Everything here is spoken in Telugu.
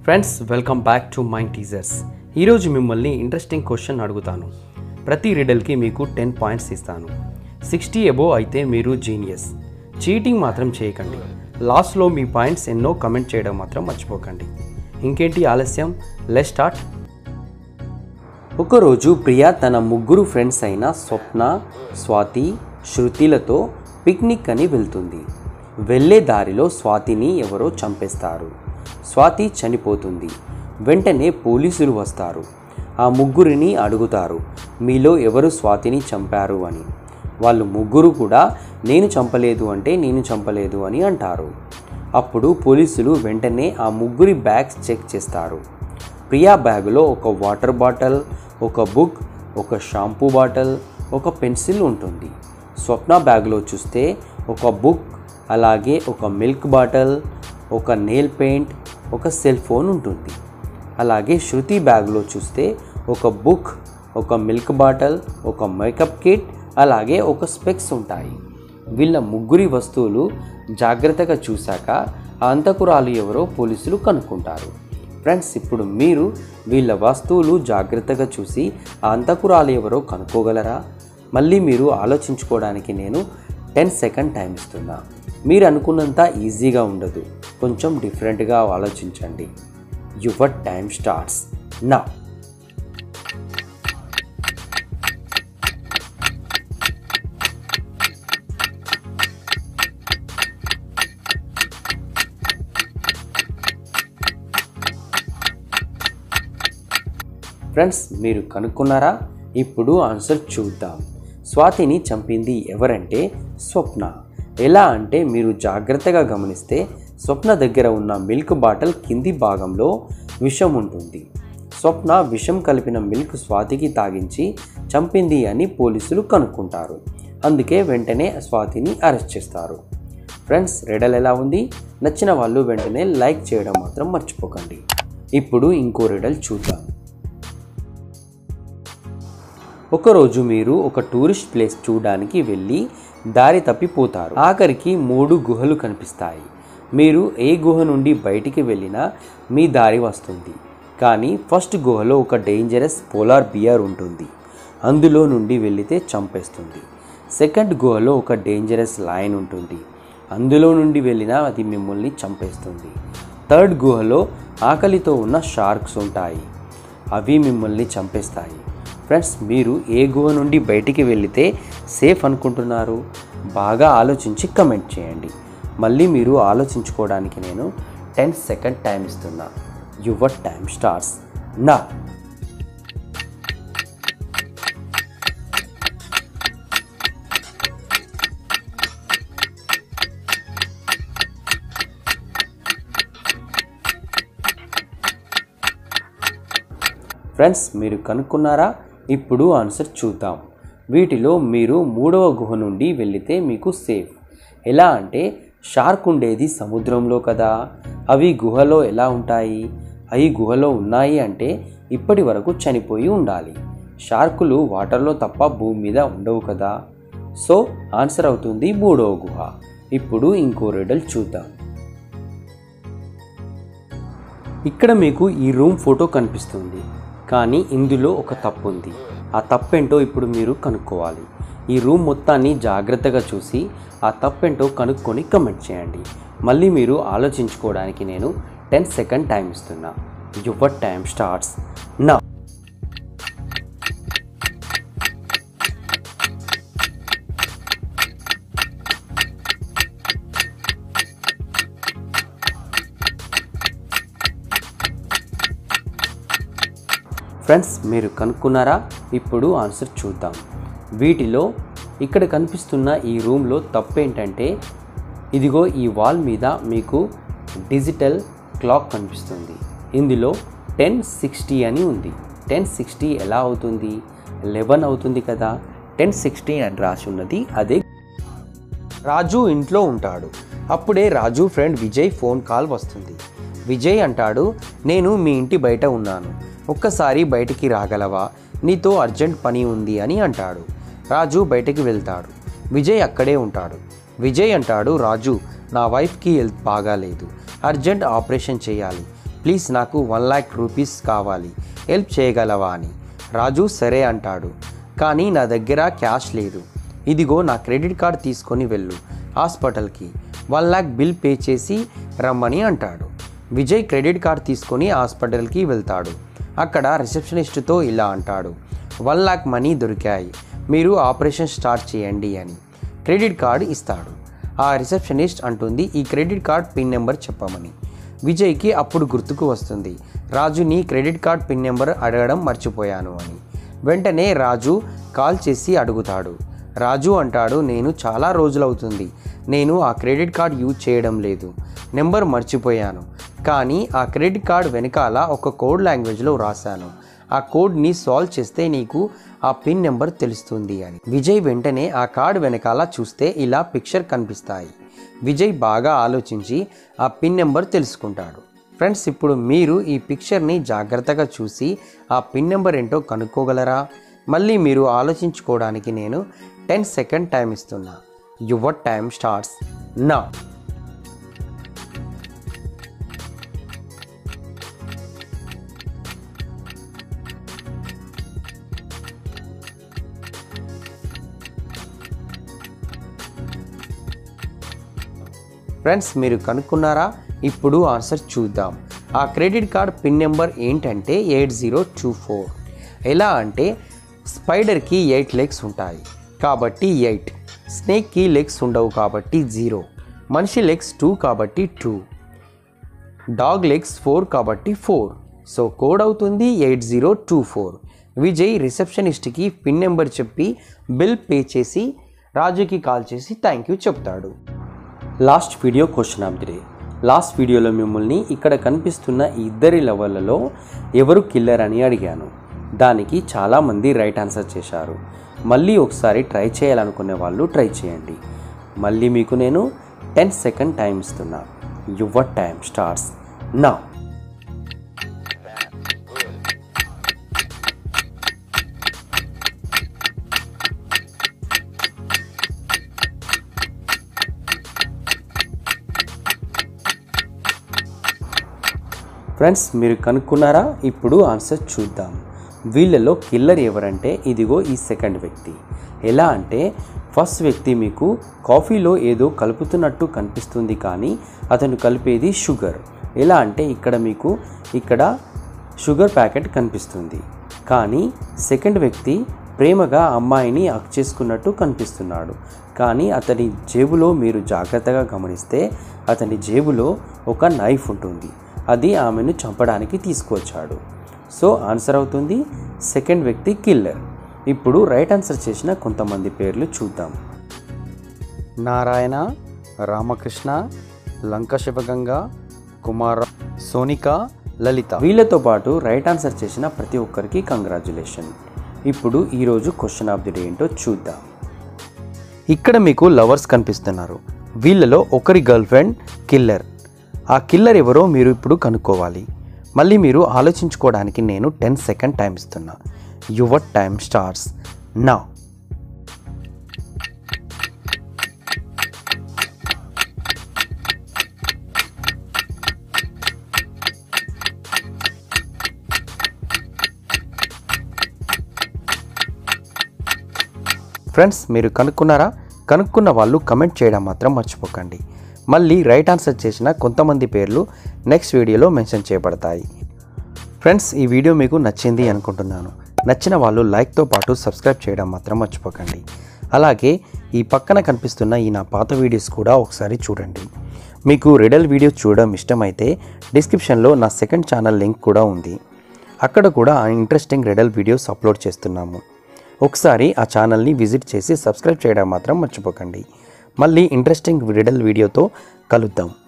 friends welcome back to mind teasers ఈరోజు మిమ్మల్ని ఇంట్రెస్టింగ్ క్వశ్చన్ అడుగుతాను ప్రతి రిడల్కి మీకు టెన్ పాయింట్స్ ఇస్తాను సిక్స్టీ ఎబో అయితే మీరు జీనియస్ చీటింగ్ మాత్రం చేయకండి లాస్ట్లో మీ పాయింట్స్ ఎన్నో కమెంట్ చేయడం మాత్రం మర్చిపోకండి ఇంకేంటి ఆలస్యం లెట్ స్టార్ట్ ఒకరోజు ప్రియా తన ముగ్గురు ఫ్రెండ్స్ అయిన స్వప్న స్వాతి శృతిలతో పిక్నిక్ అని వెళ్తుంది వెళ్ళే దారిలో స్వాతిని ఎవరో చంపేస్తారు స్వాతి చనిపోతుంది వెంటనే పోలీసులు వస్తారు ఆ ముగ్గురిని అడుగుతారు మీలో ఎవరు స్వాతిని చంపారు అని వాళ్ళు ముగ్గురు కూడా నేను చంపలేదు అంటే నేను చంపలేదు అని అంటారు అప్పుడు పోలీసులు వెంటనే ఆ ముగ్గురి బ్యాగ్స్ చెక్ చేస్తారు ప్రియా బ్యాగులో ఒక వాటర్ బాటిల్ ఒక బుక్ ఒక షాంపూ బాటిల్ ఒక పెన్సిల్ ఉంటుంది స్వప్న బ్యాగ్లో చూస్తే ఒక బుక్ అలాగే ఒక మిల్క్ బాటిల్ ఒక నెయిల్ పెయింట్ ఒక సెల్ ఫోన్ ఉంటుంది అలాగే శృతి బ్యాగ్లో చూస్తే ఒక బుక్ ఒక మిల్క్ బాటిల్ ఒక మేకప్ కిట్ అలాగే ఒక స్పెక్స్ ఉంటాయి వీళ్ళ ముగ్గురి వస్తువులు జాగ్రత్తగా చూశాక ఆ అంతకురాలు ఎవరో పోలీసులు కనుక్కుంటారు ఫ్రెండ్స్ ఇప్పుడు మీరు వీళ్ళ వస్తువులు జాగ్రత్తగా చూసి ఆ అంతకురాలు ఎవరో కనుక్కోగలరా మళ్ళీ మీరు ఆలోచించుకోవడానికి నేను టెన్ సెకండ్ టైం ఇస్తున్నా మీరు అనుకున్నంత ఈజీగా ఉండదు కొంచెం డిఫరెంట్గా ఆలోచించండి యువర్ టైం స్టార్ట్స్ నా ఫ్రెండ్స్ మీరు కనుక్కున్నారా ఇప్పుడు ఆన్సర్ చూద్దాం స్వాతిని చంపింది ఎవరంటే స్వప్న ఎలా అంటే మీరు జాగ్రత్తగా గమనిస్తే స్వప్న దగ్గర ఉన్న మిల్క్ బాటిల్ కింది భాగంలో విషం ఉంటుంది స్వప్న విషం కలిపిన మిల్క్ స్వాతికి తాగించి చంపింది అని పోలీసులు కనుక్కుంటారు అందుకే వెంటనే స్వాతిని అరెస్ట్ చేస్తారు ఫ్రెండ్స్ రెడల్ ఎలా ఉంది నచ్చిన వాళ్ళు వెంటనే లైక్ చేయడం మాత్రం మర్చిపోకండి ఇప్పుడు ఇంకో రెడల్ చూద్దాం ఒకరోజు మీరు ఒక టూరిస్ట్ ప్లేస్ చూడడానికి వెళ్ళి దారి తప్పిపోతారు ఆఖరికి మూడు గుహలు కనిపిస్తాయి మీరు ఏ గుహ నుండి బయటికి వెళ్ళినా మీ దారి వస్తుంది కానీ ఫస్ట్ గుహలో ఒక డేంజరస్ పోలార్ బియర్ ఉంటుంది అందులో నుండి వెళితే చంపేస్తుంది సెకండ్ గుహలో ఒక డేంజరస్ లయన్ ఉంటుంది అందులో నుండి వెళ్ళినా అది మిమ్మల్ని చంపేస్తుంది థర్డ్ గుహలో ఆకలితో ఉన్న షార్క్స్ ఉంటాయి అవి మిమ్మల్ని చంపేస్తాయి ఫ్రెండ్స్ మీరు ఏ గుహ నుండి బయటికి వెళితే సేఫ్ అనుకుంటున్నారు బాగా ఆలోచించి కమెంట్ చేయండి మళ్ళీ మీరు ఆలోచించుకోవడానికి నేను టెన్ సెకండ్ టైం ఇస్తున్నా యువర్ టైం స్టార్స్ నా ఫ్రెండ్స్ మీరు కనుక్కున్నారా ఇప్పుడు ఆన్సర్ చూద్దాం వీటిలో మీరు మూడవ గుహ నుండి వెళితే మీకు సేఫ్ ఎలా అంటే షార్క్ ఉండేది సముద్రంలో కదా అవి గుహలో ఎలా ఉంటాయి అవి గుహలో ఉన్నాయి అంటే ఇప్పటి వరకు చనిపోయి ఉండాలి షార్కులు వాటర్లో తప్ప భూమి మీద ఉండవు కదా సో ఆన్సర్ అవుతుంది మూడవ గుహ ఇప్పుడు ఇంకో రెడల్ చూద్దాం ఇక్కడ మీకు ఈ రూమ్ ఫోటో కనిపిస్తుంది కానీ ఇందులో ఒక తప్పు ఉంది ఆ తప్పేంటో ఇప్పుడు మీరు కనుక్కోవాలి ఈ రూమ్ మొత్తాన్ని జాగ్రత్తగా చూసి ఆ తప్పేంటో కనుక్కొని కమెంట్ చేయండి మళ్ళీ మీరు ఆలోచించుకోవడానికి నేను టెన్ సెకండ్ టైం ఇస్తున్నా యువర్ టైం స్టార్ట్స్ నా ఫ్రెండ్స్ మీరు కనుక్కున్నారా ఇప్పుడు ఆన్సర్ చూద్దాం వీటిలో ఇక్కడ కనిపిస్తున్న ఈ రూమ్లో తప్పేంటంటే ఇదిగో ఈ వాల్ మీద మీకు డిజిటల్ క్లాక్ కనిపిస్తుంది ఇందులో టెన్ సిక్స్టీ అని ఉంది టెన్ సిక్స్టీ ఎలా అవుతుంది లెవెన్ అవుతుంది కదా టెన్ సిక్స్టీ అని రాసి ఉన్నది అదే రాజు ఇంట్లో ఉంటాడు అప్పుడే Raju friend Vijay phone call వస్తుంది విజయ్ అంటాడు నేను మీ ఇంటి బయట ఉన్నాను ఒక్కసారి బయటికి రాగలవా నీతో అర్జెంట్ పని ఉంది అని అంటాడు రాజు బయటికి వెళ్తాడు విజయ్ అక్కడే ఉంటాడు విజయ్ అంటాడు రాజు నా వైఫ్కి హెల్త్ బాగాలేదు అర్జెంట్ ఆపరేషన్ చేయాలి ప్లీజ్ నాకు వన్ ల్యాక్ రూపీస్ కావాలి హెల్ప్ చేయగలవా అని రాజు సరే అంటాడు కానీ నా దగ్గర క్యాష్ లేదు ఇదిగో నా క్రెడిట్ కార్డ్ తీసుకొని వెళ్ళు హాస్పిటల్కి వన్ ల్యాక్ బిల్ పే చేసి రమ్మని అంటాడు విజయ్ క్రెడిట్ కార్డ్ తీసుకొని హాస్పిటల్కి వెళ్తాడు అక్కడ రిసెప్షనిస్ట్తో ఇలా అంటాడు వన్ ల్యాక్ మనీ దొరికాయి మీరు ఆపరేషన్ స్టార్ట్ చేయండి అని క్రెడిట్ కార్డ్ ఇస్తాడు ఆ రిసెప్షనిస్ట్ అంటుంది ఈ క్రెడిట్ కార్డ్ పిన్ నెంబర్ చెప్పమని విజయ్కి అప్పుడు గుర్తుకు వస్తుంది రాజుని క్రెడిట్ కార్డ్ పిన్ నెంబర్ అడగడం మర్చిపోయాను అని వెంటనే రాజు కాల్ చేసి అడుగుతాడు రాజు అంటాడు నేను చాలా రోజులవుతుంది నేను ఆ క్రెడిట్ కార్డ్ యూజ్ చేయడం లేదు నెంబర్ మర్చిపోయాను కానీ ఆ క్రెడిట్ కార్డ్ వెనకాల ఒక కోడ్ లాంగ్వేజ్లో రాశాను ఆ కోడ్ని సాల్వ్ చేస్తే నీకు ఆ పిన్ నెంబర్ తెలుస్తుంది అని విజయ్ వెంటనే ఆ కార్డ్ వెనకాల చూస్తే ఇలా పిక్చర్ కనిపిస్తాయి విజయ్ బాగా ఆలోచించి ఆ పిన్ నెంబర్ తెలుసుకుంటాడు ఫ్రెండ్స్ ఇప్పుడు మీరు ఈ పిక్చర్ని జాగ్రత్తగా చూసి ఆ పిన్ నెంబర్ ఏంటో కనుక్కోగలరా మళ్ళీ మీరు ఆలోచించుకోవడానికి నేను టెన్ సెకండ్ టైం ఇస్తున్నా యువర్ టైం స్టార్ట్స్ నా ఫ్రెండ్స్ మీరు కనుక్కున్నారా ఇప్పుడు ఆన్సర్ చూద్దాం ఆ క్రెడిట్ కార్డ్ పిన్ నెంబర్ ఏంటంటే ఎయిట్ జీరో టూ ఫోర్ ఎలా అంటే స్పైడర్కి ఎయిట్ లెగ్స్ ఉంటాయి కాబట్టి ఎయిట్ స్నేక్కి లెగ్స్ ఉండవు కాబట్టి జీరో మనిషి లెగ్స్ టూ కాబట్టి టూ డాగ్ లెగ్స్ ఫోర్ కాబట్టి ఫోర్ సో కోడ్ అవుతుంది eight zero two four Vijay రిసెప్షనిస్ట్కి పిన్ నెంబర్ చెప్పి బిల్ పే చేసి రాజుకి కాల్ చేసి థ్యాంక్ యూ చెప్తాడు last video question of the day last వీడియోలో మిమ్మల్ని ఇక్కడ కనిపిస్తున్న ఈ ఇద్దరి లెవెల్లలో ఎవరు కిల్లర్ అని అడిగాను దానికి చాలామంది రైట్ ఆన్సర్ చేశారు మళ్ళీ ఒకసారి ట్రై చేయాలనుకునే వాళ్ళు ట్రై చేయండి మళ్ళీ మీకు నేను టెన్ సెకండ్ టైం ఇస్తున్నా యువర్ టైం స్టార్ట్స్ నా ఫ్రెండ్స్ మీరు కనుక్కున్నారా ఇప్పుడు ఆన్సర్ చూద్దాం వీళ్ళలో కిల్లర్ ఎవరంటే ఇదిగో ఈ సెకండ్ వ్యక్తి ఎలా అంటే ఫస్ట్ వ్యక్తి మీకు కాఫీలో ఏదో కలుపుతున్నట్టు కనిపిస్తుంది కానీ అతను కలిపేది షుగర్ ఎలా అంటే ఇక్కడ మీకు ఇక్కడ షుగర్ ప్యాకెట్ కనిపిస్తుంది కానీ సెకండ్ వ్యక్తి ప్రేమగా అమ్మాయిని హక్ చేసుకున్నట్టు కనిపిస్తున్నాడు కానీ అతని జేబులో మీరు జాగ్రత్తగా గమనిస్తే అతని జేబులో ఒక నైఫ్ ఉంటుంది అది ఆమెను చంపడానికి తీసుకువచ్చాడు సో ఆన్సర్ అవుతుంది సెకండ్ వ్యక్తి కిల్లర్ ఇప్పుడు రైట్ ఆన్సర్ చేసిన కొంతమంది పేర్లు చూద్దాం నారాయణ రామకృష్ణ లంక శివగంగ కుమార సోనిక లలిత వీళ్ళతో పాటు రైట్ ఆన్సర్ చేసిన ప్రతి ఒక్కరికి కంగ్రాచులేషన్ ఇప్పుడు ఈరోజు క్వశ్చన్ ఆఫ్ ది డే ఏంటో చూద్దాం ఇక్కడ మీకు లవర్స్ కనిపిస్తున్నారు వీళ్ళలో ఒకరి గర్ల్ ఫ్రెండ్ కిల్లర్ ఆ కిల్లర్ ఎవరో మీరు ఇప్పుడు కనుక్కోవాలి మళ్ళీ మీరు ఆలోచించుకోవడానికి నేను టెన్ సెకండ్ టైం ఇస్తున్నా యువర్ టైం స్టార్ట్స్ నా ఫ్రెండ్స్ మీరు కనుక్కున్నారా కనుక్కున్న వాళ్ళు కమెంట్ చేయడం మాత్రం మర్చిపోకండి మళ్ళీ రైట్ ఆన్సర్ చేసిన కొంతమంది పేర్లు నెక్స్ట్ వీడియోలో మెన్షన్ చేయబడతాయి ఫ్రెండ్స్ ఈ వీడియో మీకు నచ్చింది అనుకుంటున్నాను నచ్చిన వాళ్ళు లైక్తో పాటు సబ్స్క్రైబ్ చేయడం మాత్రం మర్చిపోకండి అలాగే ఈ పక్కన కనిపిస్తున్న ఈ నా పాత వీడియోస్ కూడా ఒకసారి చూడండి మీకు రెడల్ వీడియోస్ చూడడం ఇష్టమైతే డిస్క్రిప్షన్లో నా సెకండ్ ఛానల్ లింక్ కూడా ఉంది అక్కడ కూడా ఇంట్రెస్టింగ్ రెడల్ వీడియోస్ అప్లోడ్ చేస్తున్నాము ఒకసారి ఆ ఛానల్ని విజిట్ చేసి సబ్స్క్రైబ్ చేయడం మాత్రం మర్చిపోకండి మళ్ళీ ఇంట్రెస్టింగ్ రిడల్ వీడియోతో కలుద్దాం